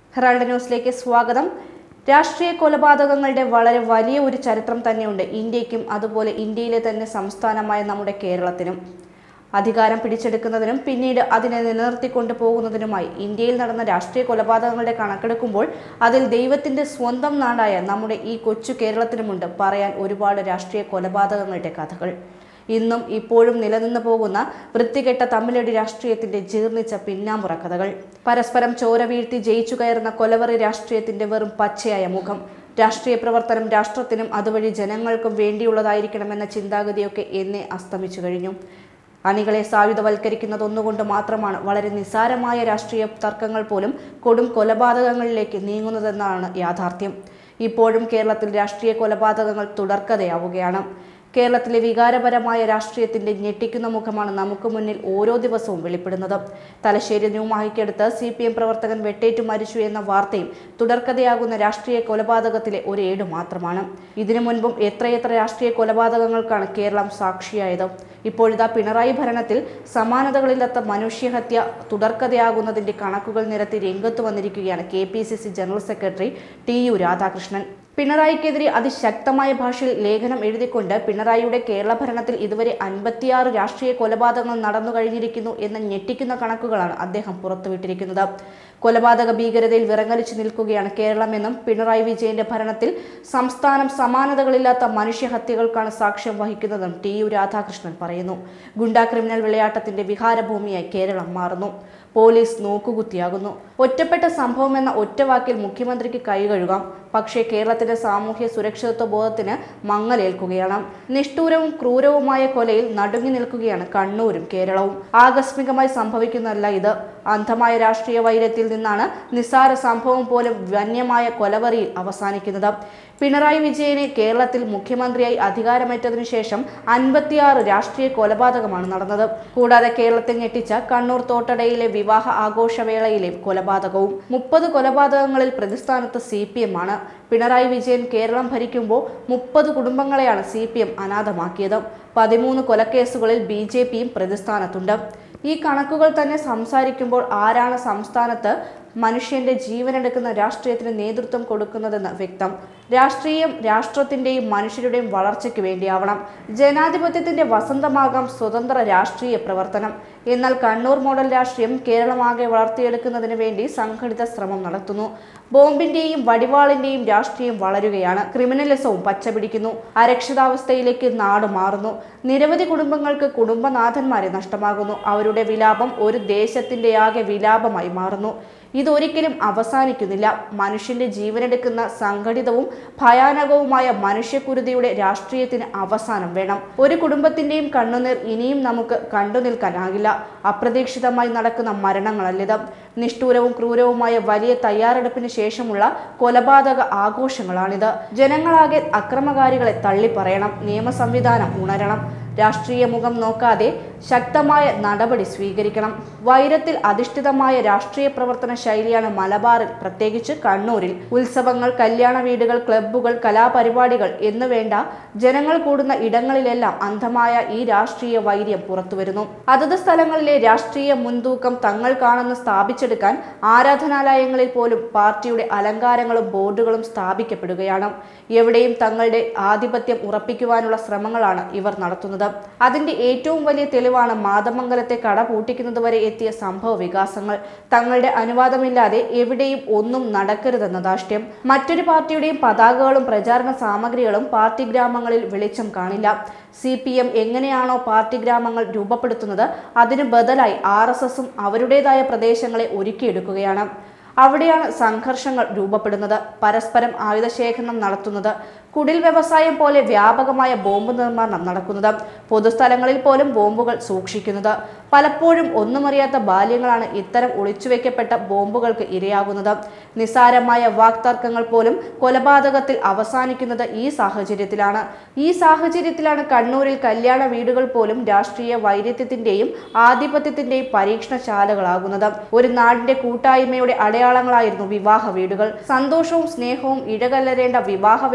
Herald ന്യൂസിലേക്ക് സ്വാഗതം രാഷ്ട്രീയ കൊലപാതകങ്ങളുടെ വളരെ വലിയ ഒരു ചരിത്രം തന്നെയുണ്ട് ഇന്ത്യക്കും അതുപോലെ ഇന്ത്യയിലെ തന്നെ സംസ്ഥാനമായ നമ്മുടെ കേരളത്തിനും അധികാരം പിടിച്ചെടുക്കുന്നതിനും പിന്നീട് അതിനെ നിലനിർത്തിക്കൊണ്ടു പോകുന്നതിനുമായി ഇന്ത്യയിൽ നടന്ന രാഷ്ട്രീയ കൊലപാതകങ്ങളുടെ കണക്കെടുക്കുമ്പോൾ അതിൽ ദൈവത്തിന്റെ സ്വന്തം നാടായ നമ്മുടെ ഈ കൊച്ചു കേരളത്തിനുമുണ്ട് പറയാൻ ഒരുപാട് രാഷ്ട്രീയ കൊലപാതകങ്ങളുടെ കഥകൾ ഇന്നും ഇപ്പോഴും നിലനിന്നു പോകുന്ന വൃത്തികെട്ട തമ്മിലടി രാഷ്ട്രീയത്തിന്റെ ജീർണിച്ച പിന്നാമ്പുറ കഥകൾ പരസ്പരം ചോര വീഴ്ത്തി ജയിച്ചു കയറുന്ന കൊലവറി രാഷ്ട്രീയത്തിന്റെ വെറും പച്ചയായ മുഖം രാഷ്ട്രീയ പ്രവർത്തനം രാഷ്ട്രത്തിനും അതുവഴി ജനങ്ങൾക്കും വേണ്ടിയുള്ളതായിരിക്കണമെന്ന ചിന്താഗതിയൊക്കെ എന്നേ അസ്തമിച്ചു കഴിഞ്ഞു അണികളെ സായുധവൽക്കരിക്കുന്നത് ഒന്നുകൊണ്ട് മാത്രമാണ് വളരെ നിസ്സാരമായ രാഷ്ട്രീയ തർക്കങ്ങൾ പോലും കൊടും കൊലപാതകങ്ങളിലേക്ക് നീങ്ങുന്നതെന്നാണ് യാഥാർത്ഥ്യം ഇപ്പോഴും കേരളത്തിൽ രാഷ്ട്രീയ കൊലപാതകങ്ങൾ തുടർക്കഥയാവുകയാണ് കേരളത്തിലെ വികാരപരമായ രാഷ്ട്രീയത്തിന്റെ ഞെട്ടിക്കുന്ന മുഖമാണ് നമുക്ക് മുന്നിൽ ഓരോ ദിവസവും വെളിപ്പെടുന്നത് തലശ്ശേരി ന്യൂമാഹിക്കടുത്ത് സി പി എം പ്രവർത്തകൻ വെട്ടേറ്റു മരിച്ചു എന്ന വാർത്തയും തുടർക്കഥയാകുന്ന രാഷ്ട്രീയ കൊലപാതകത്തിലെ ഒരു ഏട് മാത്രമാണ് ഇതിനു മുൻപും എത്രയെത്ര രാഷ്ട്രീയ കൊലപാതകങ്ങൾക്കാണ് കേരളം സാക്ഷിയായത് ഇപ്പോഴിതാ പിണറായി ഭരണത്തിൽ സമാനതകളില്ലാത്ത മനുഷ്യഹത്യ തുടർക്കഥയാകുന്നതിന്റെ കണക്കുകൾ നിരത്തി രംഗത്ത് വന്നിരിക്കുകയാണ് K P C C general secretary T U Radhakrishnan പിണറായിക്കെതിരെ അതിശക്തമായ ഭാഷയിൽ ലേഖനം എഴുതിക്കൊണ്ട് പിണറായിയുടെ കേരള ഭരണത്തിൽ ഇതുവരെ അൻപത്തിയാറ് രാഷ്ട്രീയ കൊലപാതകങ്ങൾ നടന്നു കഴിഞ്ഞിരിക്കുന്നു എന്ന ഞെട്ടിക്കുന്ന കണക്കുകളാണ് അദ്ദേഹം പുറത്തുവിട്ടിരിക്കുന്നത് കൊലപാതക ഭീകരതയിൽ വിറങ്ങലിച്ചു നിൽക്കുകയാണ് കേരളമെന്നും പിണറായി വിജയന്റെ ഭരണത്തിൽ സംസ്ഥാനം സമാനതകളില്ലാത്ത മനുഷ്യഹത്യകൾക്കാണ് സാക്ഷ്യം വഹിക്കുന്നതെന്നും ടി യു രാധാകൃഷ്ണൻ പറയുന്നു ഗുണ്ടാ ക്രിമിനൽ വിളയാട്ടത്തിന്റെ വിഹാരഭൂമിയായി കേരളം മാറുന്നു പോലീസ് നോക്കുകുത്തിയാകുന്നു ഒറ്റപ്പെട്ട സംഭവം എന്ന ഒറ്റ വാക്കിൽ മുഖ്യമന്ത്രിക്ക് കൈകഴുകാം പക്ഷേ കേരളത്തിന്റെ സാമൂഹ്യ സുരക്ഷിതത്വ ബോധത്തിന് മങ്ങലേൽക്കുകയാണ് നിഷ്ഠൂരവും ക്രൂരവുമായ കൊലയിൽ നടുങ്ങി നിൽക്കുകയാണ് കണ്ണൂരും കേരളവും ആകസ്മികമായി സംഭവിക്കുന്നതല്ല ഇത് അന്ധമായ രാഷ്ട്രീയ വൈരത്തിൽ നിന്നാണ് നിസ്സാര സംഭവം പോലും വന്യമായ കൊലവറിയിൽ അവസാനിക്കുന്നത് പിണറായി വിജയനെ കേരളത്തിൽ മുഖ്യമന്ത്രിയായി അധികാരമേറ്റതിനു ശേഷം അൻപത്തിയാറ് രാഷ്ട്രീയ കൊലപാതകമാണ് നടന്നത് കൂടാതെ കേരളത്തെ ഞെട്ടിച്ച കണ്ണൂർ തോട്ടടയിലെ വിവാഹ ആഘോഷവേളയിലെ കൊലപാതകവും മുപ്പത് കൊലപാതകങ്ങളിൽ പ്രതിസ്ഥാനത്ത് സി പി എം ആണ് പിണറായി വിജയൻ കേരളം ഭരിക്കുമ്പോൾ മുപ്പത് കുടുംബങ്ങളെയാണ് സി പി എം അനാഥമാക്കിയത് പതിമൂന്ന് കൊലക്കേസുകളിൽ ബി ജെ പിയും പ്രതിസ്ഥാനത്തുണ്ട് ഈ കണക്കുകൾ തന്നെ സംസാരിക്കുമ്പോൾ ആരാണ് സംസ്ഥാനത്ത് മനുഷ്യന്റെ ജീവനെടുക്കുന്ന രാഷ്ട്രീയത്തിന് നേതൃത്വം കൊടുക്കുന്നതെന്ന് വ്യക്തം രാഷ്ട്രീയം രാഷ്ട്രത്തിന്റെയും മനുഷ്യരുടെയും വളർച്ചയ്ക്ക് വേണ്ടിയാവണം ജനാധിപത്യത്തിന്റെ വസന്തമാകാം സ്വതന്ത്ര രാഷ്ട്രീയ പ്രവർത്തനം എന്നാൽ കണ്ണൂർ മോഡൽ രാഷ്ട്രീയം കേരളമാകെ വളർത്തിയെടുക്കുന്നതിന് വേണ്ടി സംഘടിത ശ്രമം നടത്തുന്നു ബോംബിന്റെയും വടിവാളിന്റെയും രാഷ്ട്രീയം വളരുകയാണ് ക്രിമിനലിസവും പച്ചപിടിക്കുന്നു അരക്ഷിതാവസ്ഥയിലേക്ക് നാട് മാറുന്നു നിരവധി കുടുംബങ്ങൾക്ക് കുടുംബനാഥന്മാരെ നഷ്ടമാകുന്നു അവരുടെ വിലാപം ഒരു ദേശത്തിന്റെയാകെ വിലാപമായി മാറുന്നു ഇതൊരിക്കലും അവസാനിക്കുന്നില്ല മനുഷ്യന്റെ ജീവനെടുക്കുന്ന സംഘടിതവും ഭയാനകവുമായ മനുഷ്യക്കുരുതിയുടെ രാഷ്ട്രീയത്തിന് അവസാനം വേണം ഒരു കുടുംബത്തിന്റെയും കണ്ണുനീർ ഇനിയും നമുക്ക് കണ്ടു നിൽക്കാനാകില്ല അപ്രതീക്ഷിതമായി നടക്കുന്ന മരണങ്ങളല്ലിത് നിഷ്ഠൂരവും ക്രൂരവുമായ വലിയ തയ്യാറെടുപ്പിന് ശേഷമുള്ള കൊലപാതക ആഘോഷങ്ങളാണിത് ജനങ്ങളാകെ അക്രമകാരികളെ തള്ളിപ്പറയണം നിയമ സംവിധാനം ഉണരണം രാഷ്ട്രീയ മുഖം നോക്കാതെ ശക്തമായ നടപടി സ്വീകരിക്കണം വൈരത്തിൽ അധിഷ്ഠിതമായ രാഷ്ട്രീയ പ്രവർത്തന ശൈലിയാണ് മലബാറിൽ പ്രത്യേകിച്ച് കണ്ണൂരിൽ ഉത്സവങ്ങൾ കല്യാണ വീടുകൾ ക്ലബ്ബുകൾ കലാപരിപാടികൾ എന്നു വേണ്ട ജനങ്ങൾ കൂടുന്ന ഇടങ്ങളിലെല്ലാം അന്ധമായ ഈ രാഷ്ട്രീയ വൈര്യം പുറത്തുവരുന്നു അതത് സ്ഥലങ്ങളിലെ രാഷ്ട്രീയ മുൻതൂക്കം തങ്ങൾ കാണുന്ന സ്ഥാപിച്ചെടുക്കാൻ ആരാധനാലയങ്ങളിൽ പോലും പാർട്ടിയുടെ അലങ്കാരങ്ങളും ബോർഡുകളും സ്ഥാപിക്കപ്പെടുകയാണ് എവിടെയും തങ്ങളുടെ ആധിപത്യം ഉറപ്പിക്കുവാനുള്ള ശ്രമങ്ങളാണ് ഇവർ നടത്തുന്നത് അതിന്റെ ഏറ്റവും വലിയ തെളിവാണ് മാതമംഗലത്തെ കട പൂട്ടിക്കുന്നത് വരെ എത്തിയ സംഭവ വികാസങ്ങൾ തങ്ങളുടെ അനുവാദമില്ലാതെ എവിടെയും ഒന്നും നടക്കരുതെന്ന ധാർഷ്ട്യം മറ്റൊരു പാർട്ടിയുടെയും പതാകകളും പ്രചാരണ സാമഗ്രികളും പാർട്ടി ഗ്രാമങ്ങളിൽ വെളിച്ചം കാണില്ല സി പി എം എങ്ങനെയാണോ പാർട്ടി ഗ്രാമങ്ങൾ രൂപപ്പെടുത്തുന്നത് അതിനു ബദലായി ആർ എസ് എസും അവരുടേതായ പ്രദേശങ്ങളെ ഒരുക്കിയെടുക്കുകയാണ് അവിടെയാണ് സംഘർഷങ്ങൾ രൂപപ്പെടുന്നത് പരസ്പരം ആയുധശേഖരണം നടത്തുന്നത് കുടിൽ വ്യവസായം പോലെ വ്യാപകമായ ബോംബ് നിർമ്മാണം നടക്കുന്നത് പൊതുസ്ഥലങ്ങളിൽ പോലും ബോംബുകൾ സൂക്ഷിക്കുന്നത് പലപ്പോഴും ഒന്നുമറിയാത്ത ബാല്യങ്ങളാണ് ഇത്തരം ഒളിച്ചുവെക്കപ്പെട്ട ബോംബുകൾക്ക് ഇരയാകുന്നത് നിസ്സാരമായ വാക്തർക്കങ്ങൾ പോലും കൊലപാതകത്തിൽ അവസാനിക്കുന്നത് ഈ സാഹചര്യത്തിലാണ് ഈ സാഹചര്യത്തിലാണ് കണ്ണൂരിൽ കല്യാണ വീടുകൾ പോലും രാഷ്ട്രീയ വൈരുദ്ധ്യത്തിന്റെയും ആധിപത്യത്തിന്റെയും പരീക്ഷണശാലകളാകുന്നത് ഒരു നാടിന്റെ കൂട്ടായ്മയുടെ അടയാളങ്ങളായിരുന്നു വിവാഹ വീടുകൾ സന്തോഷവും സ്നേഹവും ഇഴകലരേണ്ട വിവാഹവേളകൾ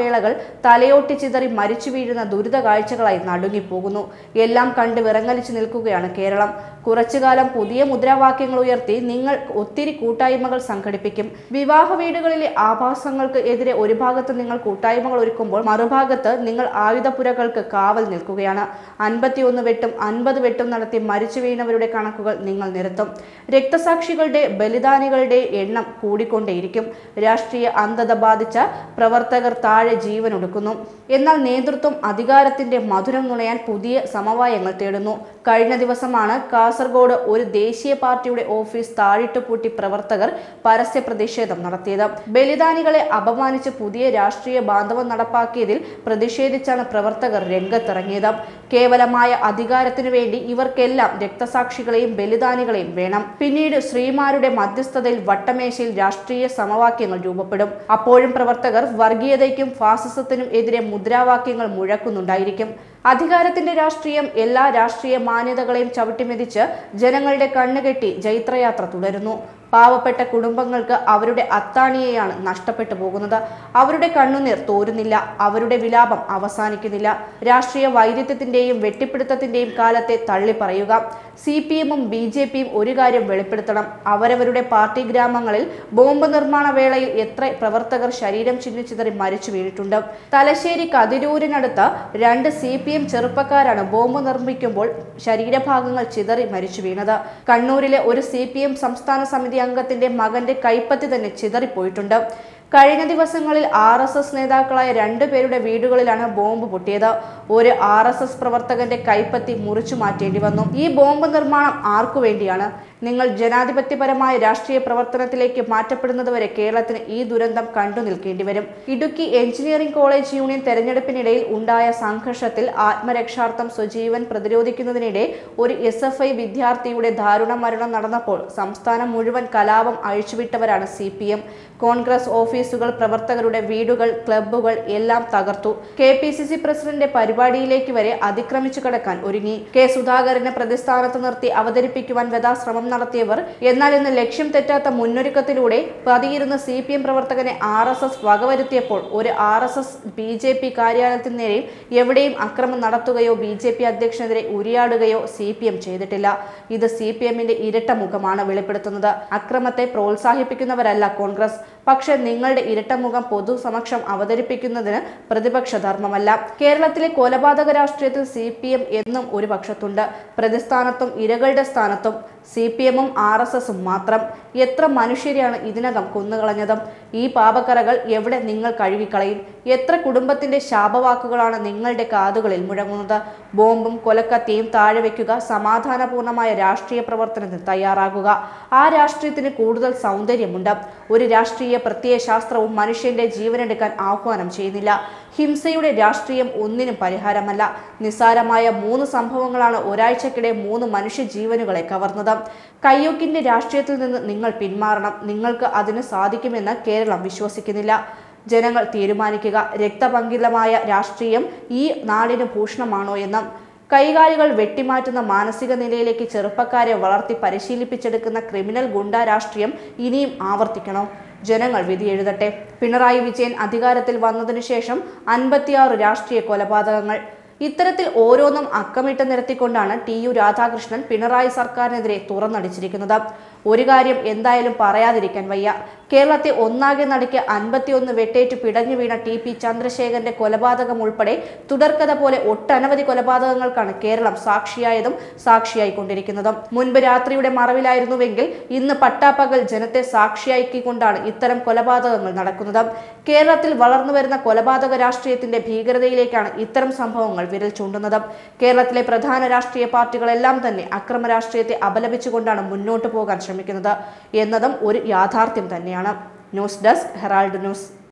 തലയോട്ടി ചിതറി മരിച്ചു വീഴുന്ന ദുരിത കാഴ്ചകളായി നടുങ്ങിപ്പോകുന്നു എല്ലാം കണ്ട് വിറങ്ങലിച്ചു നിൽക്കുകയാണ് കേരളം കുറച്ചുകാലം പുതിയ മുദ്രാവാക്യങ്ങൾ ഉയർത്തി നിങ്ങൾ ഒത്തിരി കൂട്ടായ്മകൾ സംഘടിപ്പിക്കും വിവാഹ വീടുകളിലെ ആഭാസങ്ങൾക്ക് എതിരെ ഒരു ഭാഗത്ത് നിങ്ങൾ കൂട്ടായ്മകൾ ഒരുക്കുമ്പോൾ മറുഭാഗത്ത് നിങ്ങൾ ആയുധപുരകൾക്ക് കാവൽ നിൽക്കുകയാണ് അൻപത്തിയൊന്ന് വെട്ടും അൻപത് വെട്ടും നടത്തി മരിച്ചു വീണവരുടെ കണക്കുകൾ നിങ്ങൾ നിരത്തും രക്തസാക്ഷികളുടെ ബലിദാനികളുടെ എണ്ണം കൂടിക്കൊണ്ടേയിരിക്കും രാഷ്ട്രീയ അന്ധത ബാധിച്ച പ്രവർത്തകർ താഴെ ജീവനൊടുക്കുന്നു എന്നാൽ നേതൃത്വം അധികാരത്തിന്റെ മധുരം നുണയാൻ പുതിയ സമവായങ്ങൾ തേടുന്നു കഴിഞ്ഞ ദിവസമാണ് കാസർഗോഡ് ഒരു ദേശീയ പാർട്ടിയുടെ ഓഫീസ് താഴിട്ട് പൂട്ടി പ്രവർത്തകർ പരസ്യ പ്രതിഷേധം നടത്തിയത് ബലിദാനികളെ അപമാനിച്ച് പുതിയ രാഷ്ട്രീയ ബാന്ധവം നടപ്പാക്കിയതിൽ പ്രതിഷേധിച്ചാണ് പ്രവർത്തകർ രംഗത്തിറങ്ങിയത് കേവലമായ അധികാരത്തിനു വേണ്ടി ഇവർക്കെല്ലാം രക്തസാക്ഷികളെയും ബലിദാനികളെയും വേണം പിന്നീട് ശ്രീമാരുടെ മധ്യസ്ഥതയിൽ വട്ടമേശയിൽ രാഷ്ട്രീയ സമവാക്യങ്ങൾ രൂപപ്പെടും അപ്പോഴും പ്രവർത്തകർ വർഗീയതയ്ക്കും ഫാസിസത്തിനും എതിരെ മുദ്രാവാക്യങ്ങൾ മുഴക്കുന്നുണ്ടായിരിക്കും അധികാരത്തിന്റെ രാഷ്ട്രീയം എല്ലാ രാഷ്ട്രീയ മാന്യതകളെയും ചവിട്ടിമെതിച്ച് ജനങ്ങളുടെ കണ്ണുകെട്ടി ജൈത്രയാത്ര തുടരുന്നു പാവപ്പെട്ട കുടുംബങ്ങൾക്ക് അവരുടെ അത്താണിയെയാണ് നഷ്ടപ്പെട്ടു പോകുന്നത് അവരുടെ കണ്ണുനീർ തോരുന്നില്ല അവരുടെ വിലാപം അവസാനിക്കുന്നില്ല രാഷ്ട്രീയ വൈരുദ്ധ്യത്തിന്റെയും വെട്ടിപ്പിടുത്തത്തിന്റെയും കാലത്തെ തള്ളിപ്പറയുക സി പി എമ്മും ബി ജെ പിയും ഒരു കാര്യം വെളിപ്പെടുത്തണം അവരവരുടെ പാർട്ടി ഗ്രാമങ്ങളിൽ ബോംബ് നിർമ്മാണ വേളയിൽ എത്ര പ്രവർത്തകർ ശരീരം ചിഹ്നിച്ചിതറി മരിച്ചു വീണിട്ടുണ്ട് തലശ്ശേരി കതിരൂരിനടുത്ത് രണ്ട് സി പി എം ചെറുപ്പക്കാരാണ് ബോംബ് നിർമ്മിക്കുമ്പോൾ ശരീരഭാഗങ്ങൾ ചിതറി മരിച്ചു വീണത് കണ്ണൂരിലെ ഒരു സി പി എം സംസ്ഥാന സമിതി അംഗത്തിന്റെ മകന്റെ കൈപ്പത്തി തന്നെ ചിതറിപ്പോയിട്ടുണ്ട് കഴിഞ്ഞ ദിവസങ്ങളിൽ ആർ എസ് എസ് നേതാക്കളായ രണ്ടുപേരുടെ വീടുകളിലാണ് ബോംബ് പൊട്ടിയത് ഒരു ആർ എസ് എസ് പ്രവർത്തകന്റെ കൈപ്പത്തി മുറിച്ചു മാറ്റേണ്ടി വന്നു ഈ ബോംബ് നിർമ്മാണം ആർക്കു വേണ്ടിയാണ് നിങ്ങൾ ജനാധിപത്യപരമായ രാഷ്ട്രീയ പ്രവർത്തനത്തിലേക്ക് മാറ്റപ്പെടുന്നതുവരെ കേരളത്തിന് ഈ ദുരന്തം കണ്ടു നിൽക്കേണ്ടി വരും ഇടുക്കി എഞ്ചിനീയറിംഗ് കോളേജ് യൂണിയൻ തെരഞ്ഞെടുപ്പിനിടയിൽ ഉണ്ടായ സംഘർഷത്തിൽ ആത്മരക്ഷാർത്ഥം സ്വജീവൻ പ്രതിരോധിക്കുന്നതിനിടെ ഒരു എസ് എഫ് ഐ വിദ്യാർത്ഥിയുടെ ദാരുണ മരണം നടന്നപ്പോൾ സംസ്ഥാനം മുഴുവൻ കലാപം അഴിച്ചുവിട്ടവരാണ് C P M Congress offices പ്രവർത്തകരുടെ വീടുകൾ ക്ലബ്ബുകൾ എല്ലാം തകർത്തു K P C C president പരിപാടിയിലേക്ക് വരെ അതിക്രമിച്ചു കടക്കാൻ ഒരുങ്ങി കെ സുധാകരനെ പ്രതിസ്ഥാനത്ത് നിർത്തി അവതരിപ്പിക്കുവാൻ ശ്രമം നടത്തിയവർ എന്നാൽ ഇന്ന് ലക്ഷ്യം തെറ്റാത്ത മുന്നൊരുക്കത്തിലൂടെ പതിയിരുന്ന സി പി എം പ്രവർത്തകനെ ആർ എസ് എസ് വകവരുത്തിയപ്പോൾ ഒരു R S S B J P കാര്യാലയത്തിന് നേരെ എവിടെയും അക്രമം നടത്തുകയോ ബി ജെ പി അധ്യക്ഷനെതിരെ ഉരിയാടുകയോ സി പി എം ചെയ്തിട്ടില്ല ഇത് സി പി എമ്മിന്റെ ഇരട്ട മുഖമാണ് വെളിപ്പെടുത്തുന്നത് അക്രമത്തെ പ്രോത്സാഹിപ്പിക്കുന്നവരല്ല കോൺഗ്രസ് പക്ഷെ നിങ്ങളുടെ ഇരട്ടമുഖം പൊതുസമക്ഷം അവതരിപ്പിക്കുന്നതിന് പ്രതിപക്ഷ ധർമ്മമല്ല കേരളത്തിലെ കൊലപാതക രാഷ്ട്രീയത്തിൽ സി പി എം എന്നും ഒരു പക്ഷത്തുണ്ട് പ്രതിസ്ഥാനത്തും ഇരകളുടെ സ്ഥാനത്തും സി പി എമ്മും ആർ എസ് എസും മാത്രം എത്ര മനുഷ്യരെയാണ് ഇതിനകം കൊന്നുകളഞ്ഞത് ഈ പാപക്കറകൾ എവിടെ നിങ്ങൾ കഴുകിക്കളയും എത്ര കുടുംബത്തിന്റെ ശാപവാക്കുകളാണ് നിങ്ങളുടെ കാതുകളിൽ മുഴങ്ങുന്നത് ബോംബും കൊലക്കത്തിയും താഴെ വയ്ക്കുക സമാധാനപൂർണമായ രാഷ്ട്രീയ പ്രവർത്തനത്തിന് തയ്യാറാകുക ആ രാഷ്ട്രീയത്തിന് കൂടുതൽ സൗന്ദര്യമുണ്ട് ഒരു രാഷ്ട്രീയ പ്രത്യയശാസ്ത്രവും മനുഷ്യന്റെ ജീവനെടുക്കാൻ ആഹ്വാനം ചെയ്യുന്നില്ല ഹിംസയുടെ രാഷ്ട്രീയം ഒന്നിനും പരിഹാരമല്ല നിസ്സാരമായ മൂന്ന് സംഭവങ്ങളാണ് ഒരാഴ്ചക്കിടെ മൂന്ന് മനുഷ്യ ജീവനുകളെ കവർന്നത് കയ്യൂക്കിന്റെ രാഷ്ട്രീയത്തിൽ നിന്ന് നിങ്ങൾ പിന്മാറണം നിങ്ങൾക്ക് അതിന് സാധിക്കുമെന്ന് കേരളം വിശ്വസിക്കുന്നില്ല ജനങ്ങൾ തീരുമാനിക്കുക രക്തപങ്കിലമായ രാഷ്ട്രീയം ഈ നാടിന് ഭൂഷണമാണോ എന്ന് കൈകാലുകൾ വെട്ടിമാറ്റുന്ന മാനസിക നിലയിലേക്ക് ചെറുപ്പക്കാരെ വളർത്തി പരിശീലിപ്പിച്ചെടുക്കുന്ന ക്രിമിനൽ ഗുണ്ട രാഷ്ട്രീയം ഇനിയും ആവർത്തിക്കണോ ജനങ്ങൾ വിധി എഴുതട്ടെ പിണറായി വിജയൻ അധികാരത്തിൽ വന്നതിനു ശേഷം അൻപത്തിയാറ് രാഷ്ട്രീയ കൊലപാതകങ്ങൾ ഇത്തരത്തിൽ ഓരോന്നും അക്കമിട്ട് നിരത്തിക്കൊണ്ടാണ് ടി യു രാധാകൃഷ്ണൻ പിണറായി സർക്കാരിനെതിരെ തുറന്നടിച്ചിരിക്കുന്നത് ഒരു കാര്യം എന്തായാലും പറയാതിരിക്കാൻ വയ്യ കേരളത്തെ ഒന്നാകെ നടുക്കി അൻപത്തിയൊന്ന് വെട്ടേറ്റ് പിടഞ്ഞു വീണ ടി പി ചന്ദ്രശേഖരന്റെ കൊലപാതകം ഉൾപ്പെടെ തുടർക്കഥ പോലെ ഒട്ടനവധി കൊലപാതകങ്ങൾക്കാണ് കേരളം സാക്ഷിയായതും സാക്ഷിയായിക്കൊണ്ടിരിക്കുന്നതും മുൻപ് രാത്രിയുടെ മറവിലായിരുന്നുവെങ്കിൽ ഇന്ന് പട്ടാപ്പകൽ ജനത്തെ സാക്ഷിയാക്കിക്കൊണ്ടാണ് ഇത്തരം കൊലപാതകങ്ങൾ നടക്കുന്നത് കേരളത്തിൽ വളർന്നു വരുന്ന കൊലപാതക രാഷ്ട്രീയത്തിന്റെ ഭീകരതയിലേക്കാണ് ഇത്തരം സംഭവങ്ങൾ വിരൽ ചൂണ്ടുന്നത് കേരളത്തിലെ പ്രധാന രാഷ്ട്രീയ പാർട്ടികളെല്ലാം തന്നെ അക്രമ രാഷ്ട്രീയത്തെ അപലപിച്ചുകൊണ്ടാണ് മുന്നോട്ട് പോകാൻ ശ്രമിക്കുന്നത് എന്നതും ഒരു യാഥാർത്ഥ്യം തന്നെയാണ് ന്യൂസ് ഡെസ്ക് ഹെറാൾഡ് ന്യൂസ്